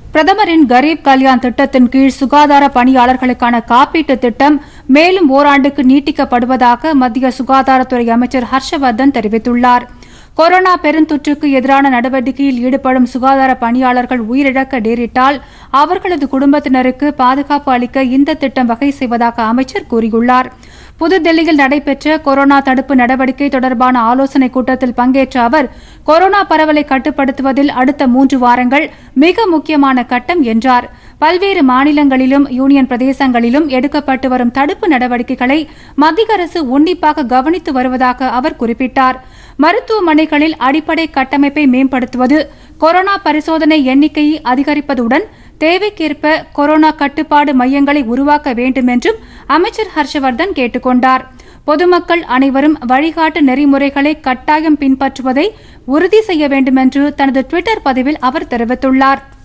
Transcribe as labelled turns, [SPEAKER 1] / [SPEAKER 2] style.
[SPEAKER 1] பிரதமரின் கரீப் கல்யாண் திட்டத்தின் கீழ் சுகாதார பணியாளர்களுக்கான காப்பீட்டு திட்டம் மேலும் ஓராண்டுக்கு நீட்டிக்கப்படுவதாக மத்திய சுகாதாரத்துறை அமைச்சர் ஹர்ஷவர்தன் தெரிவித்துள்ளார் கொரோனா பெருந்தொற்றுக்கு எதிரான நடவடிக்கையில் ஈடுபடும் சுகாதார பணியாளர்கள் உயிரிழக்க நேரிட்டால் அவர்களது குடும்பத்தினருக்கு பாதுகாப்பு அளிக்க இந்த திட்டம் வகை செய்வதாக அமைச்சர் கூறியுள்ளார் புதுதில்லியில் நடைபெற்ற கொரோனா தடுப்பு நடவடிக்கை தொடர்பான ஆலோசனைக் கூட்டத்தில் பங்கேற்ற அவர் கொரோனா பரவலை கட்டுப்படுத்துவதில் அடுத்த மூன்று வாரங்கள் மிக முக்கியமான கட்டம் என்றார் பல்வேறு மாநிலங்களிலும் யூனியன் பிரதேசங்களிலும் எடுக்கப்பட்டு வரும் தடுப்பு நடவடிக்கைகளை மத்திய அரசு உன்னிப்பாக கவனித்து வருவதாக அவர் குறிப்பிட்டார் மருத்துவமனைகளில் அடிப்படை கட்டமைப்பை மேம்படுத்துவது கொரோனா பரிசோதனை எண்ணிக்கையை அதிகரிப்பதுடன் தேவைக்கேற்ப கொரோனா கட்டுப்பாடு மையங்களை உருவாக்க வேண்டும் என்றும் அமைச்சர் ஹர்ஷவர்தன் கேட்டுக் கொண்டார் பொதுமக்கள் அனைவரும் வழிகாட்டு நெறிமுறைகளை கட்டாயம் பின்பற்றுவதை உறுதி செய்ய வேண்டும் என்று தனது டுவிட்டர் பதிவில் அவர் தெரிவித்துள்ளார்